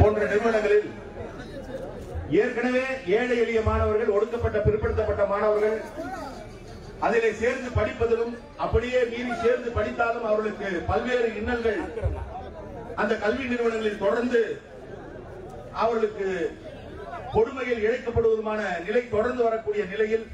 போன்ற நிறுவனங்களில் ஏற்கனவே ஏழை எளிய மாணவர்கள் ஒடுக்கப்பட்ட பிற்படுத்தப்பட்ட மாணவர்கள் அதிலே சேர்ந்து படிப்பதிலும் அப்படியே மீறி சேர்ந்து படித்தாலும் அவர்களுக்கு பல்வேறு இன்னல்கள் அந்த கல்வி நிறுவனங்களில் தொடர்ந்து அவர்களுக்கு கொடுமையில் இழைக்கப்படுவதுமான நிலை தொடர்ந்து வரக்கூடிய நிலையில்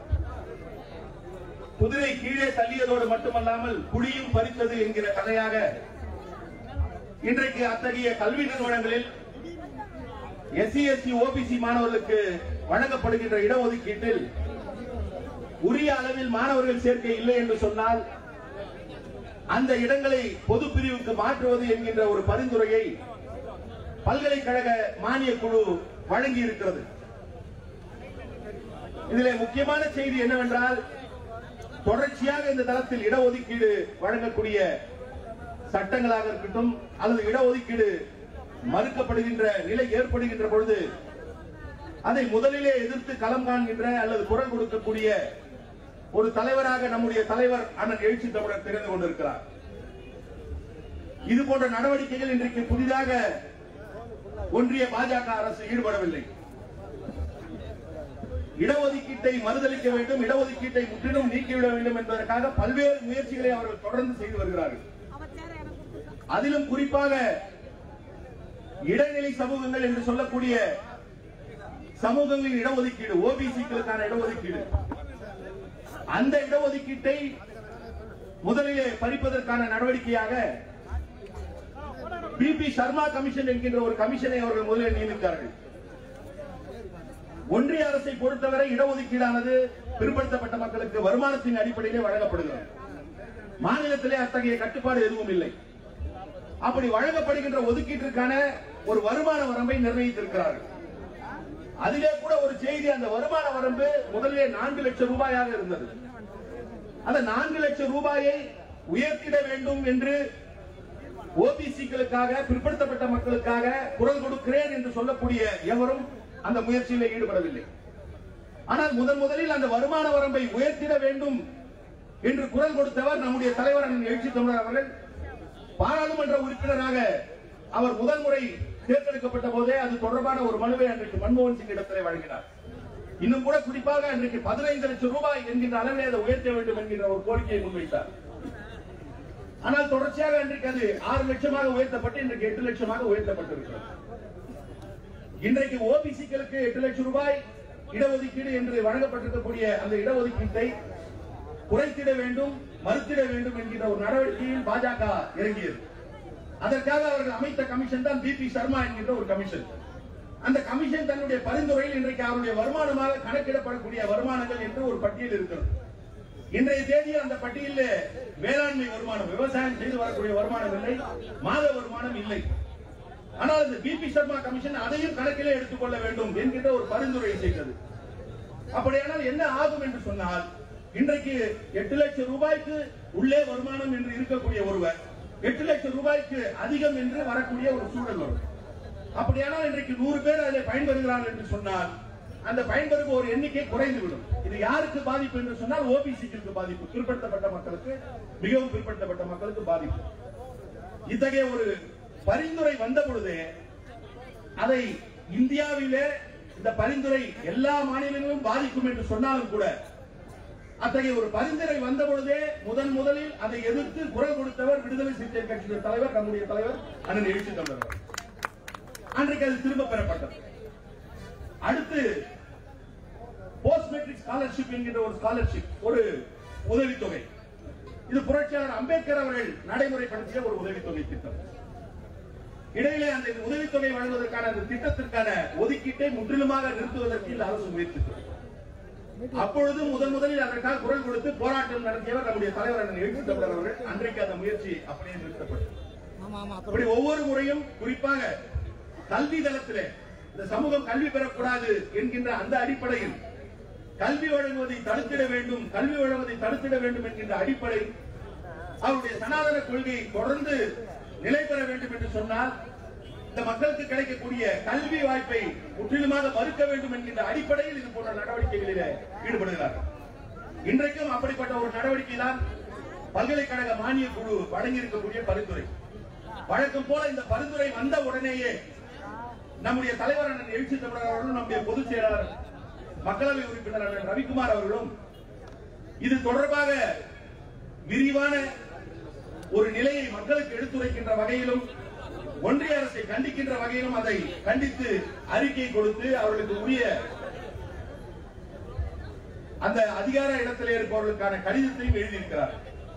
குதிரை கீழே தள்ளியதோடு மட்டுமல்லாமல் குழியும் பறித்தது என்கிற கதையாக இன்றைக்கு அத்தகைய கல்வி நிறுவனங்களில் எஸ்சி எஸ்டி ஓபிசி மாணவர்களுக்கு வழங்கப்படுகின்ற இடஒதுக்கீட்டில் உரிய அளவில் மாணவர்கள் சேர்க்கை இல்லை என்று சொன்னால் அந்த இடங்களை பொது பிரிவுக்கு மாற்றுவது என்கின்ற ஒரு பரிந்துரையை பல்கலைக்கழக மானிய குழு வழங்கி இருக்கிறது இதிலே முக்கியமான செய்தி என்னவென்றால் தொடர்ச்சியாக இந்த தளத்தில் இடஒதுக்கீடு வழங்கக்கூடிய சட்டங்களாக இருக்கட்டும் அல்லது இடஒதுக்கீடு மறுக்கப்படுகின்ற நிலை ஏற்படுகின்ற பொழுது அதை முதலிலே எதிர்த்து களம் காண்கின்ற அல்லது குரல் கொடுக்கக்கூடிய ஒரு தலைவராக நம்முடைய தலைவர் அண்ணன் எழுச்சி தமிழர் தெரிந்து கொண்டிருக்கிறார் இது போன்ற நடவடிக்கைகள் இன்றைக்கு புதிதாக ஒன்றிய பாஜக அரசு ஈடுபடவில்லை இடஒதுக்கீட்டை மறுதளிக்க வேண்டும் இடஒதுக்கீட்டை முற்றிலும் நீக்கிவிட வேண்டும் என்பதற்காக பல்வேறு முயற்சிகளை அவர்கள் தொடர்ந்து செய்து வருகிறார்கள் அதிலும் குறிப்பாக இடைநிலை சமூகங்கள் என்று சொல்லக்கூடிய சமூகங்களின் இடஒதுக்கீடு ஓபிசிக்களுக்கான இடஒதுக்கீடு அந்த இடஒதுக்கீட்டை முதலிலே பறிப்பதற்கான நடவடிக்கையாக பிபி சர்மா கமிஷன் என்கின்ற ஒரு கமிஷனை அவர்கள் முதலில் நியமித்தார்கள் ஒன்றிய அரசை பொறுத்தவரை இடஒதுக்கீடானது பிற்படுத்தப்பட்ட மக்களுக்கு வருமானத்தின் அடிப்படையிலே வழங்கப்படுகிறது மாநிலத்திலே அத்தகைய கட்டுப்பாடு எதுவும் இல்லை அப்படி வழங்கப்படுகின்ற ஒதுக்கீட்டிற்கான ஒரு வருமான வரம்பை நிர்ணயித்திருக்கிறார்கள் அதிலே கூட ஒரு செய்தி அந்த வருமான வரம்பு முதலிலே நான்கு லட்சம் ரூபாயாக இருந்தது அந்த நான்கு லட்சம் ரூபாயை உயர்த்திட வேண்டும் என்று ஓபிசிக்களுக்காக பிற்படுத்தப்பட்ட மக்களுக்காக குரல் கொடுக்கிறேன் என்று சொல்லக்கூடிய எவரும் அந்த முயற்சியில் ஈடுபடவில்லை ஆனால் முதன் முதலில் அந்த வருமான வரம்பை உயர்த்திட வேண்டும் என்று குரல் கொடுத்தவர் நம்முடைய தலைவர் அண்ணன் எழுச்சி தமிழர் அவர்கள் பாராளுமன்ற உறுப்பினராக அவர் முதல் முறை தேர்ந்தெடுக்கப்பட்ட போதே அது தொடர்பான ஒரு மனுவை அன்றைக்கு மன்மோகன் சிங் இடத்திலே வழங்கினார் இன்னும் கூட குறிப்பாக அன்றைக்கு பதினைந்து லட்சம் ரூபாய் என்கின்ற அளவிலே அதை உயர்த்த வேண்டும் என்கின்ற ஒரு கோரிக்கையை முன்வைத்தார் ஆனால் தொடர்ச்சியாக அன்றைக்கு அது ஆறு லட்சமாக உயர்த்தப்பட்டு இன்றைக்கு எட்டு லட்சமாக உயர்த்தப்பட்டிருக்கிறது இன்றைக்கு ஓபிசிக்களுக்கு எட்டு லட்சம் ரூபாய் இடஒதுக்கீடு என்று வழங்கப்பட்டிருக்கக்கூடிய அந்த இடஒதுக்கீட்டை குறைத்திட வேண்டும் மறுத்திட வேண்டும் என்கிற ஒரு நடவடிக்கையில் பாஜக இறங்கியது அதற்காக அவர்கள் அமைத்த கமிஷன் தான் பிபி சர்மா என்கின்ற ஒரு கமிஷன் அந்த கமிஷன் தன்னுடைய பரிந்துரையில் இன்றைக்கு அவருடைய வருமானமாக கணக்கிடப்படக்கூடிய வருமானங்கள் என்று ஒரு பட்டியல் இருக்கிறது இன்றைய தேதியில் அந்த பட்டியலில் வேளாண்மை வருமானம் விவசாயம் செய்து வரக்கூடிய வருமானம் இல்லை மாத வருமானம் இல்லை ஆனால் இந்த பிபி சர்மா கமிஷன் அதையும் கணக்கிலே எடுத்துக்கொள்ள வேண்டும் என்கின்ற ஒரு பரிந்துரை செய்தது அப்படியானால் என்ன ஆகும் என்று சொன்னால் இன்றைக்கு எட்டு லட்சம் ரூபாய்க்கு உள்ளே வருமானம் என்று இருக்கக்கூடிய ஒருவர் எட்டு லட்சம் ரூபாய்க்கு அதிகம் என்று வரக்கூடிய ஒரு சூழல் வரும் அப்படியானால் இன்றைக்கு நூறு பேர் அதில் பயன்பெறுகிறார்கள் என்று சொன்னால் அந்த பயன்பெறுவோர் எண்ணிக்கை குறைந்துவிடும் இது யாருக்கு பாதிப்பு என்று சொன்னால் ஓபிசிக்கு பாதிப்பு பிற்படுத்தப்பட்ட மக்களுக்கு மிகவும் பிற்படுத்தப்பட்ட மக்களுக்கு பாதிப்பு இத்தகைய ஒரு பரிந்துரை வந்த பொழுது அதை இந்தியாவிலே இந்த பரிந்துரை எல்லா மாநிலங்களிலும் பாதிக்கும் என்று சொன்னாலும் கூட அத்தகைய ஒரு பரிந்துரை வந்த பொழுதே முதன் முதலில் அதை எதிர்த்து குரல் கொடுத்தவர் விடுதலை சிறுத்தை கட்சியின் தலைவர் நம்முடைய தலைவர் அண்ணன் எழுச்சி தமிழர் அவர்கள். அன்றைக்கு அது திரும்ப பெறப்பட்டது அடுத்து போஸ்ட் மெட்ரிக் ஸ்காலர்ஷிப் என்கின்ற ஒரு ஸ்காலர்ஷிப் ஒரு உதவித்தொகை இது புரட்சியாளர் அம்பேத்கர் அவர்கள் நடைமுறைப்படுத்திய ஒரு உதவித்தொகை திட்டம் இடையிலே அந்த உதவித்தொகை வழங்குவதற்கான அந்த திட்டத்திற்கான ஒதுக்கீட்டை முற்றிலுமாக நிறுத்துவதற்கு இந்த அரசு முயற்சித்தது அப்பொழுது முதன் முதலில் அதற்காக குரல் கொடுத்து போராட்டம் நடத்தியவர் நம்முடைய தலைவர் அண்ணன் எழுச்சி தமிழர் அவர்கள் அன்றைக்கு அந்த முயற்சி அப்படியே நிறுத்தப்பட்டது ஆமா ஆமா அப்புறம் அப்படி ஒவ்வொரு முறையும் குறிப்பாக கல்வி தளத்திலே இந்த சமூகம் கல்வி பெறக்கூடாது என்கின்ற அந்த அடிப்படையில் கல்வி வழங்குவதை தடுத்திட வேண்டும் கல்வி வழங்குவதை தடுத்திட வேண்டும் என்கின்ற அடிப்படை அவருடைய சனாதன கொள்கை தொடர்ந்து நிலை பெற வேண்டும் என்று சொன்னால் இந்த மக்களுக்கு கிடைக்கக்கூடிய கல்வி வாய்ப்பை முற்றிலுமாக மறுக்க வேண்டும் என்கின்ற அடிப்படையில் இது போன்ற நடவடிக்கைகளிலே ஈடுபடுகிறார்கள் இன்றைக்கும் அப்படிப்பட்ட ஒரு நடவடிக்கை தான் பல்கலைக்கழக மானிய குழு வழங்கி இருக்கக்கூடிய பரிந்துரை வழக்கம் போல இந்த பரிந்துரை வந்த உடனேயே நம்முடைய தலைவர் அண்ணன் எழுச்சி தமிழர் அவர்களும் நம்முடைய பொதுச் செயலாளர் மக்களவை உறுப்பினர் அண்ணன் ரவிக்குமார் அவர்களும் இது தொடர்பாக விரிவான ஒரு நிலையை மக்களுக்கு எடுத்துரைக்கின்ற வகையிலும் ஒன்றிய அரசை கண்டிக்கின்ற வகையிலும் அதை கண்டித்து அறிக்கை கொடுத்து அவர்களுக்கு உரிய அந்த அதிகார இடத்திலே இருப்பவர்களுக்கான கடிதத்தையும் எழுதியிருக்கிறார்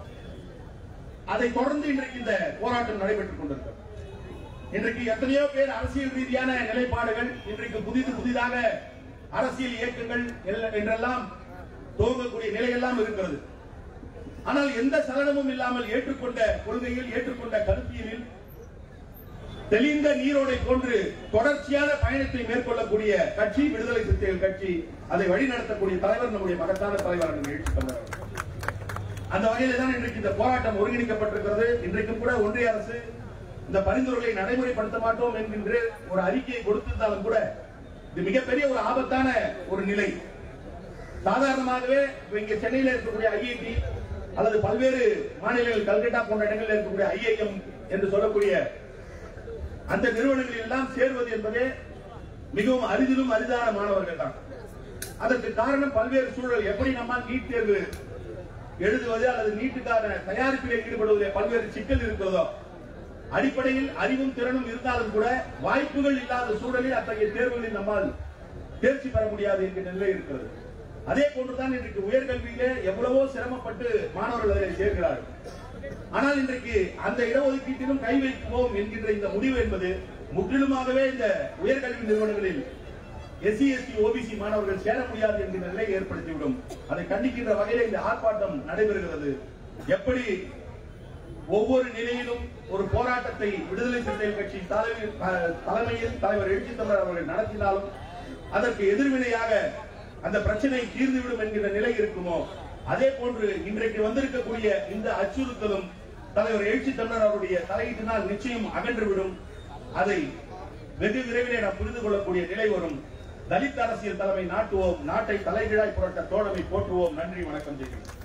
அதை தொடர்ந்து இன்றைக்கு இந்த போராட்டம் நடைபெற்றுக் கொண்டிருக்கிறது இன்றைக்கு எத்தனையோ பேர் அரசியல் ரீதியான நிலைப்பாடுகள் இன்றைக்கு புதிது புதிதாக அரசியல் இயக்கங்கள் எல்ல- என்றெல்லாம் துவங்கக்கூடிய நிலையெல்லாம் இருக்கிறது ஆனால் எந்த சலனமும் இல்லாமல் ஏற்றுக்கொண்ட கொள்கையில் ஏற்றுக்கொண்ட கருத்தியலில் தெளிந்த நீரோடை போன்று தொடர்ச்சியான பயணத்தை மேற்கொள்ளக்கூடிய கட்சி விடுதலை சிறுத்தைகள் கட்சி அதை வழிநடத்தக்கூடிய தலைவர் நம்முடைய மகத்தான தலைவர் அண்ணன் எழுச்சி தமிழர் அவர்கள். அந்த வகையில தான் இன்றைக்கு இந்த போராட்டம் ஒருங்கிணைக்கப்பட்டிருக்கிறது இன்றைக்கும் கூட ஒன்றிய அரசு இந்த பரிந்துரைகளை நடைமுறைப்படுத்த மாட்டோம் என்கின்ற ஒரு அறிக்கையை கொடுத்திருந்தாலும் கூட இது மிகப்பெரிய ஒரு ஆபத்தான ஒரு நிலை சாதாரணமாகவே இப்ப இங்க சென்னையில இருக்கக்கூடிய ஐஐடி அல்லது பல்வேறு மாநிலங்கள் கல்கட்டா போன்ற இடங்களில் இருக்கக்கூடிய ஐஐஎம் என்று சொல்லக்கூடிய அந்த நிறுவனங்களில் எல்லாம் சேர்வது என்பதே மிகவும் அரிதிலும் அரிதான மாணவர்கள் தான் அதற்கு காரணம் பல்வேறு சூழல் எப்படி நம்மால் நீட் தேர்வு எழுதுவது அல்லது நீட்டுக்கான தயாரிப்பில் ஈடுபடுவதிலே பல்வேறு சிக்கல் இருக்கிறதோ அடிப்படையில் அறிவும் திறனும் இருந்தாலும் கூட வாய்ப்புகள் இல்லாத சூழலில் அத்தகைய தேர்வுகளில் நம்மால் தேர்ச்சி பெற முடியாது என்கிற நிலை இருக்கிறது அதே போன்றுதான் இன்றைக்கு உயர்கல்வியிலே எவ்வளவோ சிரமப்பட்டு மாணவர்கள் அதில் சேர்க்கிறார்கள் ஆனால் இன்றைக்கு அந்த இடஒதுக்கீட்டிலும் கை வைப்போம் என்கின்ற இந்த முடிவு என்பது முற்றிலுமாகவே இந்த உயர்கல்வி நிறுவனங்களில் எஸ்சி எஸ்டி ஓபிசி மாணவர்கள் சேர முடியாது என்கிற நிலை ஏற்படுத்திவிடும் அதை கண்டிக்கின்ற வகையில் இந்த ஆர்ப்பாட்டம் நடைபெறுகிறது எப்படி ஒவ்வொரு நிலையிலும் ஒரு போராட்டத்தை விடுதலை சிறுத்தைகள் கட்சி தலைவர் அஹ், தலைமையில் தலைவர் எழுச்சி தமிழர் அவர்கள் நடத்தினாலும் அதற்கு எதிர்வினையாக அந்த பிரச்சனை தீர்ந்துவிடும் என்கிற நிலை இருக்குமோ அதே போன்று இன்றைக்கு வந்திருக்கக்கூடிய இந்த அச்சுறுத்தலும் தலைவர் எழுச்சி தமிழர் அவருடைய தலையீட்டினால் நிச்சயம் அகன்றுவிடும் அதை வெகு விரைவிலே நாம் புரிந்து கொள்ளக்கூடிய நிலை வரும் தலித் அரசியல் தலைமை நாட்டுவோம் நாட்டை தலைகீழாய் புரட்ட தோழமை போற்றுவோம் நன்றி வணக்கம் செய்கிறேன்